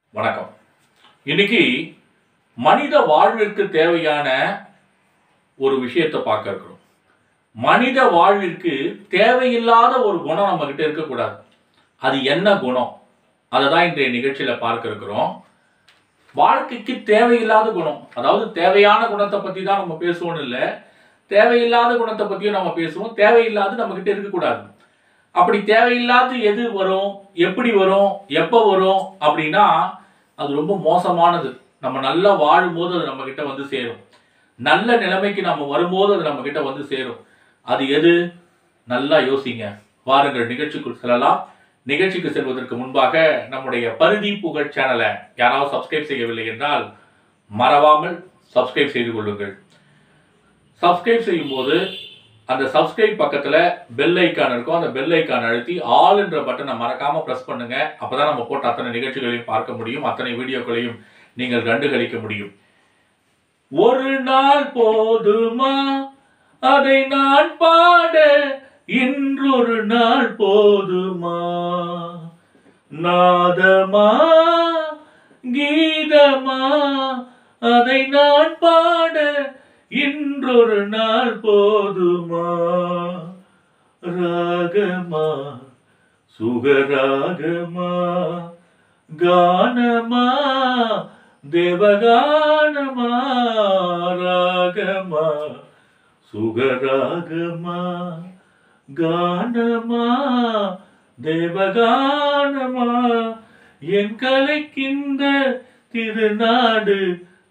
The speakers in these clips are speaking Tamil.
வணக்கம் இன்னைக்கு மனித வாழ்விற்கு தேவையான ஒரு விஷயத்தை பார்க்க இருக்கிறோம் மனித வாழ்விற்கு தேவையில்லாத ஒரு குணம் நம்ம கிட்ட இருக்கக்கூடாது அது என்ன குணம் அதை தான் இன்றைய நிகழ்ச்சியில பார்க்க இருக்கிறோம் வாழ்க்கைக்கு தேவையில்லாத குணம் அதாவது தேவையான குணத்தை பத்தி தான் நம்ம பேசுவோம் இல்லை தேவையில்லாத குணத்தை பத்தியும் நம்ம பேசுவோம் தேவையில்லாத நம்ம கிட்ட இருக்கக்கூடாது அப்படி தேவையில்லாத எது வரும் எப்படி வரும் எப்போ வரும் அப்படின்னா அது ரொம்ப மோசமானது நம்ம நல்லா வாழும்போது அது நம்ம கிட்ட வந்து சேரும் நல்ல நிலைமைக்கு நம்ம வரும்போது அது நம்ம கிட்ட வந்து சேரும் அது எது நல்லா யோசிங்க வாருங்கள் நிகழ்ச்சிக்குள் செல்லலாம் நிகழ்ச்சிக்கு செல்வதற்கு முன்பாக நம்முடைய பருதி புகழ் சேனலை யாராவது சப்ஸ்கிரைப் செய்யவில்லை என்றால் மறவாமல் சப்ஸ்கிரைப் செய்து கொள்ளுங்கள் சப்ஸ்கிரைப் செய்யும்போது அந்த சப்ஸ்கிரைப் பக்கத்துல பெல் ஐக்கான் இருக்கும் அந்த பெல் ஐக்கான் அழுத்தி ஆல் என்ற பட்டனை மறக்காம பிரஸ் பண்ணுங்க அப்பதான் நம்ம போட்ட அத்தனை நிகழ்ச்சிகளையும் பார்க்க முடியும் அத்தனை வீடியோக்களையும் நீங்கள் கண்டுகளிக்க முடியும் ஒரு நாள் போதுமா அதை நான் பாட இன்றொரு நாள் போதுமா நாதமா கீதமா அதை நான் பாட இன்றொரு நாள் போதுமா ராகமா சுகராகமா கானமா தேவகானமா ராகமா சுகராகமா கானமா தேவகானமா என் கலைக்கின்ற திருநாடு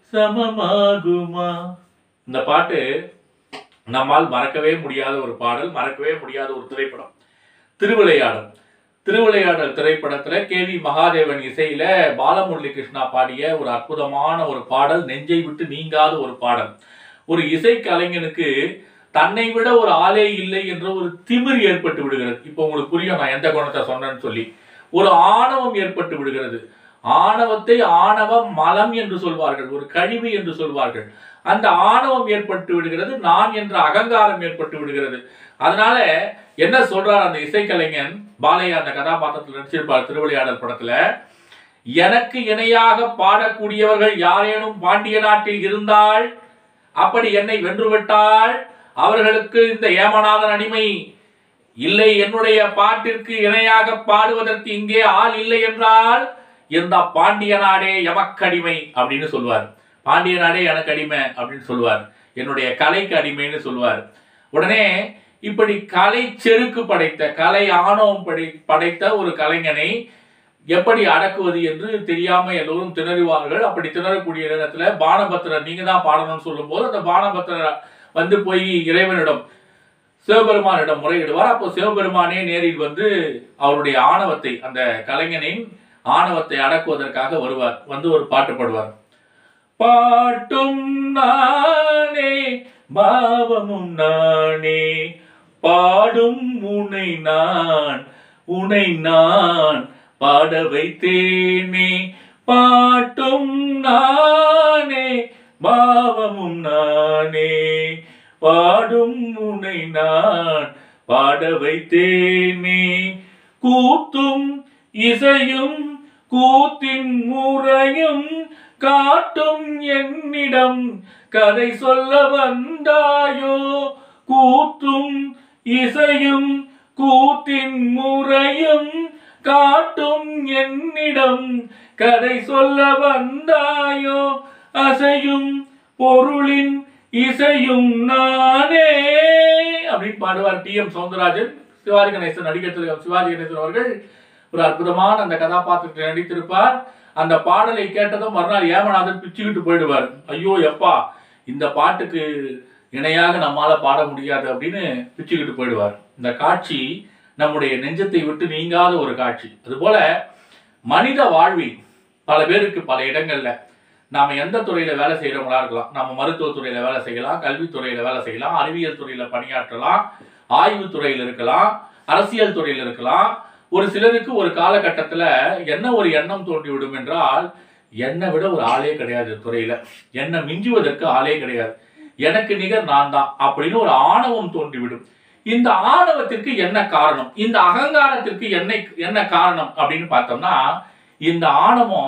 சமமாகுமா இந்த பாட்டு நம்மால் மறக்கவே முடியாத ஒரு பாடல் மறக்கவே முடியாத ஒரு திரைப்படம் திருவிளையாடல் திருவிளையாடல் திரைப்படத்துல கே வி மகாதேவன் இசையில பாலமுரளி கிருஷ்ணா பாடிய ஒரு அற்புதமான ஒரு பாடல் நெஞ்சை விட்டு நீங்காத ஒரு பாடல் ஒரு இசை கலைஞனுக்கு தன்னை விட ஒரு ஆளே இல்லை என்ற ஒரு திமிர் ஏற்பட்டு விடுகிறது இப்போ உங்களுக்கு புரியும் நான் எந்த குணத்தை சொன்னேன்னு சொல்லி ஒரு ஆணவம் ஏற்பட்டு விடுகிறது ஆணவத்தை ஆணவ மலம் என்று சொல்வார்கள் ஒரு கழிவு என்று சொல்வார்கள் அந்த ஆணவம் ஏற்பட்டு விடுகிறது நான் என்ற அகங்காரம் ஏற்பட்டு விடுகிறது அதனால என்ன சொல்றார் அந்த இசைக்கலைஞன் பாலையா அந்த கதாபாத்திரத்தில் நடிச்சிருப்பார் திருவிளையாடல் படத்துல எனக்கு இணையாக பாடக்கூடியவர்கள் யாரேனும் பாண்டிய நாட்டில் இருந்தால் அப்படி என்னை வென்றுவிட்டால் அவர்களுக்கு இந்த ஏமநாதன் அடிமை இல்லை என்னுடைய பாட்டிற்கு இணையாக பாடுவதற்கு இங்கே ஆள் இல்லை என்றால் இந்த பாண்டிய நாடே எமக்கடிமை அப்படின்னு சொல்லுவார் பாண்டிய நாடே எனக்கு அடிமை அப்படின்னு சொல்லுவார் என்னுடைய கலைக்கு அடிமைன்னு சொல்லுவார் உடனே இப்படி கலை செருக்கு படைத்த கலை ஆணவம் படை படைத்த ஒரு கலைஞனை எப்படி அடக்குவது என்று தெரியாம எல்லோரும் திணறுவார்கள் அப்படி திணறக்கூடிய நேரத்துல பானபத்திரர் நீங்க தான் பாடணும்னு சொல்லும்போது அந்த பானபத்திரர் வந்து போய் இறைவனிடம் சிவபெருமானிடம் முறையிடுவார் அப்போ சிவபெருமானே நேரில் வந்து அவருடைய ஆணவத்தை அந்த கலைஞனின் ஆணவத்தை அடக்குவதற்காக வருவார் வந்து ஒரு பாட்டு பாடுவார் பாட்டும் நானே பாவமும் நானே பாடும் உனை நான் உனை நான் பாட வைத்தேனே பாட்டும் நானே பாவமும் நானே பாடும் உனை நான் பாட வைத்தேனே கூத்தும் இசையும் கூத்தின் முறையும் காட்டும் என்னிடம் கதை சொல்ல வந்தாயோ கூத்தும் இசையும் கூத்தின் முறையும் காட்டும் என்னிடம் கதை சொல்ல வந்தாயோ அசையும் பொருளின் இசையும் நானே அப்படின்னு பாடுவார் டி எம் சவுந்தரராஜன் சிவாஜி கணேசன் நடிகர் சிவாஜி கணேசன் அவர்கள் ஒரு அற்புதமான அந்த கதாபாத்திரத்தில் நடித்திருப்பார் அந்த பாடலை கேட்டதும் மறுநாள் ஏமநாதன் பிச்சுக்கிட்டு போயிடுவார் ஐயோ எப்பா இந்த பாட்டுக்கு இணையாக நம்மால பாட முடியாது அப்படின்னு பிச்சுக்கிட்டு போயிடுவார் இந்த காட்சி நம்முடைய நெஞ்சத்தை விட்டு நீங்காத ஒரு காட்சி அதுபோல மனித வாழ்வில் பல பேருக்கு பல இடங்கள்ல நாம எந்த துறையில வேலை செய்யறவங்களா இருக்கலாம் நம்ம மருத்துவ துறையில வேலை செய்யலாம் கல்வித்துறையில வேலை செய்யலாம் அறிவியல் துறையில பணியாற்றலாம் ஆய்வு துறையில் இருக்கலாம் அரசியல் துறையில் இருக்கலாம் ஒரு சிலருக்கு ஒரு காலகட்டத்துல என்ன ஒரு எண்ணம் தோன்றிவிடும் என்றால் என்னை விட ஒரு ஆளே கிடையாது துறையில என்னை மிஞ்சுவதற்கு ஆளே கிடையாது எனக்கு நிகர் நான் தான் அப்படின்னு ஒரு ஆணவம் தோன்றிவிடும் இந்த ஆணவத்திற்கு என்ன காரணம் இந்த அகங்காரத்திற்கு என்ன என்ன காரணம் அப்படின்னு பார்த்தோம்னா இந்த ஆணவம்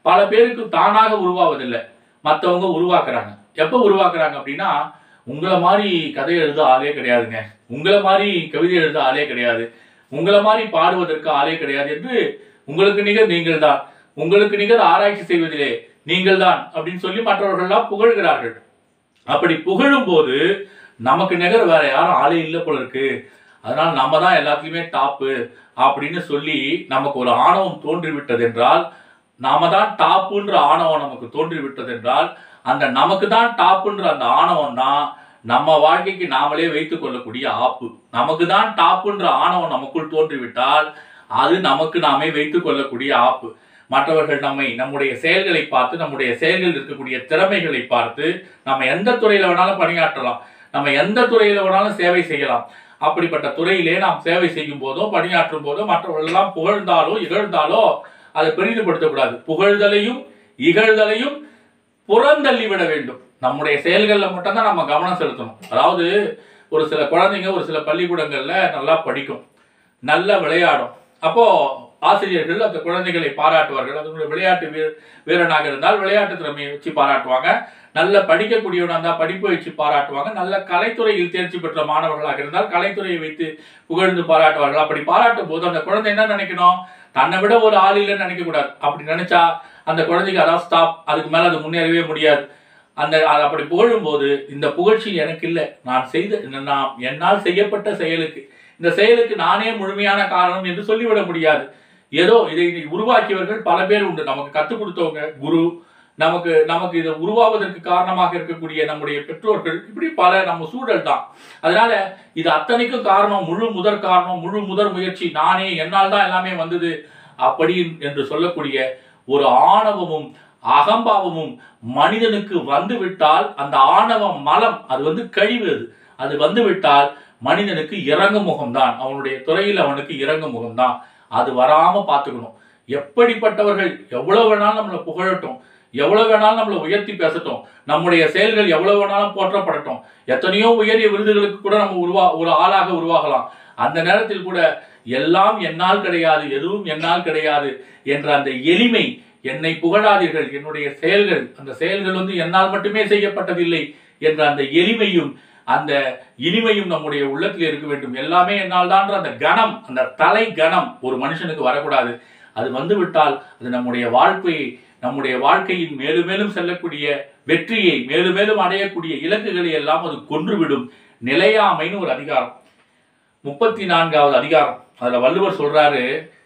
பல பேருக்கு தானாக உருவாவதில்லை மற்றவங்க உருவாக்குறாங்க எப்போ உருவாக்குறாங்க அப்படின்னா உங்களை மாதிரி கதை எழுத ஆளே கிடையாதுங்க உங்களை மாதிரி கவிதை எழுத ஆளே கிடையாது உங்களை மாதிரி பாடுவதற்கு ஆளே கிடையாது என்று உங்களுக்கு நிகர் நீங்கள் தான் உங்களுக்கு நிகர் ஆராய்ச்சி செய்வதிலே நீங்கள் தான் அப்படின்னு சொல்லி மற்றவர்கள்லாம் புகழ்கிறார்கள் அப்படி புகழும் போது நமக்கு நிகர் வேற யாரும் ஆளே இல்லை போல இருக்கு அதனால நம்ம தான் எல்லாத்துலயுமே டாப்பு அப்படின்னு சொல்லி நமக்கு ஒரு ஆணவம் தோன்றிவிட்டது என்றால் நாம தான் டாப்புன்ற ஆணவம் நமக்கு தோன்றிவிட்டது என்றால் அந்த நமக்கு தான் டாப்புன்ற அந்த ஆணவம் தான் நம்ம வாழ்க்கைக்கு நாமளே வைத்துக் கொள்ளக்கூடிய ஆப்பு நமக்கு தான் டாப்புன்ற ஆணவம் நமக்குள் தோன்றிவிட்டால் அது நமக்கு நாமே வைத்துக் கொள்ளக்கூடிய ஆப்பு மற்றவர்கள் நம்மை நம்முடைய செயல்களை பார்த்து நம்முடைய செயல்களில் இருக்கக்கூடிய திறமைகளை பார்த்து நம்ம எந்த துறையில வேணாலும் பணியாற்றலாம் நம்ம எந்த துறையில வேணாலும் சேவை செய்யலாம் அப்படிப்பட்ட துறையிலே நாம் சேவை செய்யும் போதோ பணியாற்றும் போதோ மற்றவர்கள் எல்லாம் புகழ்ந்தாலோ இகழ்ந்தாலோ அதை பெரிதுபடுத்தக்கூடாது புகழ்தலையும் இகழ்தலையும் புறந்தள்ளி விட வேண்டும் நம்முடைய செயல்களில் மட்டும்தான் நம்ம கவனம் செலுத்தணும் அதாவது ஒரு சில குழந்தைங்க ஒரு சில பள்ளிக்கூடங்கள்ல நல்லா படிக்கும் நல்லா விளையாடும் அப்போ ஆசிரியர்கள் அந்த குழந்தைகளை பாராட்டுவார்கள் அதனுடைய விளையாட்டு வீர வீரனாக இருந்தால் விளையாட்டு திறமையை வச்சு பாராட்டுவாங்க நல்ல படிக்கக்கூடியவனாக இருந்தால் படிப்பை வச்சு பாராட்டுவாங்க நல்ல கலைத்துறையில் தேர்ச்சி பெற்ற மாணவர்களாக இருந்தால் கலைத்துறையை வைத்து புகழ்ந்து பாராட்டுவார்கள் அப்படி பாராட்டும் போது அந்த குழந்தை என்ன நினைக்கணும் தன்னை விட ஒரு ஆள் இல்லைன்னு நினைக்க கூடாது அப்படி நினைச்சா அந்த குழந்தைக்கு அதான் ஸ்டாப் அதுக்கு மேல அது முன்னேறவே முடியாது அந்த அது அப்படி புகழும்போது இந்த புகழ்ச்சி எனக்கு இல்லை நான் செய்த நான் என்னால் செய்யப்பட்ட செயலுக்கு இந்த செயலுக்கு நானே முழுமையான காரணம் என்று சொல்லிவிட முடியாது ஏதோ இதை உருவாக்கியவர்கள் பல பேர் உண்டு நமக்கு கற்றுக் கொடுத்தவங்க குரு நமக்கு நமக்கு இதை உருவாவதற்கு காரணமாக இருக்கக்கூடிய நம்முடைய பெற்றோர்கள் இப்படி பல நம்ம சூழல் தான் அதனால இது அத்தனைக்கும் காரணம் முழு முதற் காரணம் முழு முதற் முயற்சி நானே என்னால் தான் எல்லாமே வந்தது அப்படி என்று சொல்லக்கூடிய ஒரு ஆணவமும் அகம்பாவமும் மனிதனுக்கு வந்து விட்டால் அந்த ஆணவ மலம் அது வந்து கழிவு அது அது வந்து விட்டால் மனிதனுக்கு இறங்கு முகம்தான் அவனுடைய துறையில் அவனுக்கு இறங்கு முகம்தான் அது வராம பார்த்துக்கணும் எப்படிப்பட்டவர்கள் எவ்வளவு வேணாலும் நம்மளை புகழட்டும் எவ்வளவு வேணாலும் நம்மளை உயர்த்தி பேசட்டும் நம்முடைய செயல்கள் எவ்வளவு வேணாலும் போற்றப்படட்டும் எத்தனையோ உயரிய விருதுகளுக்கு கூட நம்ம உருவா ஒரு ஆளாக உருவாகலாம் அந்த நேரத்தில் கூட எல்லாம் என்னால் கிடையாது எதுவும் என்னால் கிடையாது என்ற அந்த எளிமை என்னை புகழாதீர்கள் என்னுடைய செயல்கள் அந்த செயல்கள் வந்து என்னால் மட்டுமே செய்யப்பட்டதில்லை என்ற அந்த எளிமையும் அந்த இனிமையும் நம்முடைய உள்ளத்தில் இருக்க வேண்டும் எல்லாமே என்னால் தான்ற அந்த கணம் அந்த தலை கணம் ஒரு மனுஷனுக்கு வரக்கூடாது அது வந்து விட்டால் அது நம்முடைய வாழ்க்கையை நம்முடைய வாழ்க்கையின் மேலும் மேலும் செல்லக்கூடிய வெற்றியை மேலும் மேலும் அடையக்கூடிய இலக்குகளை எல்லாம் அது கொன்றுவிடும் நிலையாமைன்னு ஒரு அதிகாரம் முப்பத்தி நான்காவது அதிகாரம் அதுல வள்ளுவர் சொல்றாரு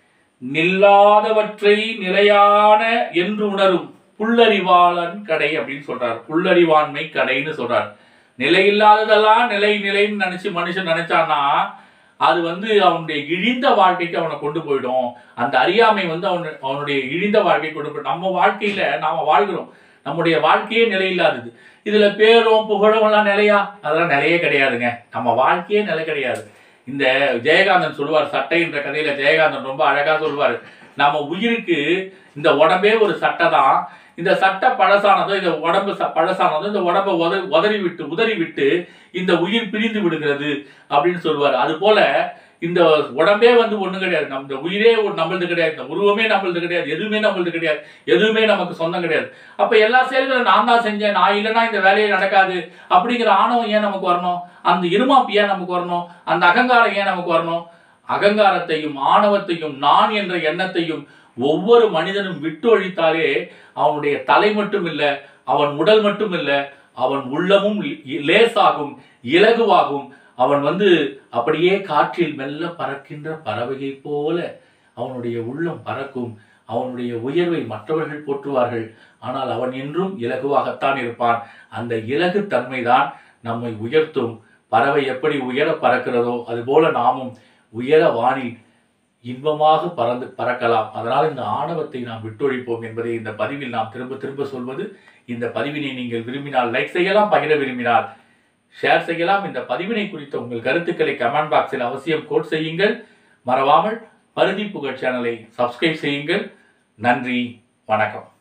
நில்லாதவற்றை நிலையான என்று உணரும் புல்லறிவாளன் கடை அப்படின்னு சொல்றாரு புல்லறிவாண்மை கடைன்னு சொல்றாரு நிலை இல்லாததெல்லாம் நிலை நிலைன்னு நினைச்சு மனுஷன் நினைச்சான்னா அது வந்து அவனுடைய இழிந்த வாழ்க்கைக்கு அவனை கொண்டு போயிடும் அந்த அறியாமை வந்து அவன் அவனுடைய இழிந்த வாழ்க்கை கொண்டு போயிடும் நம்ம வாழ்க்கையில நாம வாழ்கிறோம் நம்முடைய வாழ்க்கையே நிலை இல்லாதது இதுல பேரும் புகழும் எல்லாம் நிலையா அதெல்லாம் நிலையே கிடையாதுங்க நம்ம வாழ்க்கையே நிலை கிடையாது இந்த ஜெயகாந்தன் சொல்லுவார் சட்டை என்ற கதையில ஜெயகாந்தன் ரொம்ப அழகா சொல்லுவார் நம்ம உயிருக்கு இந்த உடம்பே ஒரு சட்டை தான் இந்த சட்டை பழசானதோ இந்த உடம்பு ச- பழசானதோ இந்த உடம்பை உதறி உதறி விட்டு உதறி விட்டு இந்த உயிர் பிரிந்து விடுகிறது அப்படின்னு சொல்லுவார் அது போல இந்த உடம்பே வந்து ஒண்ணும் கிடையாது நம்ம இந்த உயிரே ஒரு நம்மளது கிடையாது இந்த உருவமே நம்மளது கிடையாது எதுவுமே நம்மளது கிடையாது எதுவுமே நமக்கு சொந்தம் கிடையாது அப்ப எல்லா செயல்களும் நான் தான் செஞ்சேன் நான் இல்லைன்னா இந்த வேலையே நடக்காது அப்படிங்கிற ஆணவம் ஏன் நமக்கு வரணும் அந்த இருமாப்பு ஏன் நமக்கு வரணும் அந்த அகங்காரம் ஏன் நமக்கு வரணும் அகங்காரத்தையும் ஆணவத்தையும் நான் என்ற எண்ணத்தையும் ஒவ்வொரு மனிதனும் விட்டு ஒழித்தாலே அவனுடைய தலை மட்டும் இல்ல அவன் உடல் மட்டும் இல்ல அவன் உள்ளமும் இ- லேசாகும் இலகுவாகும் அவன் வந்து அப்படியே காற்றில் மெல்ல பறக்கின்ற பறவையை போல அவனுடைய உள்ளம் பறக்கும் அவனுடைய உயர்வை மற்றவர்கள் போற்றுவார்கள் ஆனால் அவன் என்றும் இலகுவாகத்தான் இருப்பான் அந்த இலகு தன்மைதான் நம்மை உயர்த்தும் பறவை எப்படி உயர பறக்கிறதோ அதுபோல நாமும் உயர வானில் இன்பமாக பறந்து பறக்கலாம் அதனால் இந்த ஆணவத்தை நாம் விட்டொழிப்போம் என்பதை இந்த பதிவில் நாம் திரும்ப திரும்ப சொல்வது இந்த பதிவினை நீங்கள் விரும்பினால் லைக் செய்யலாம் பகிர விரும்பினால் ஷேர் செய்யலாம் இந்த பதிவினை குறித்த உங்கள் கருத்துக்களை கமெண்ட் பாக்ஸில் அவசியம் கோட் செய்யுங்கள் மறவாமல் பருதி புகழ் சேனலை சப்ஸ்கிரைப் செய்யுங்கள் நன்றி வணக்கம்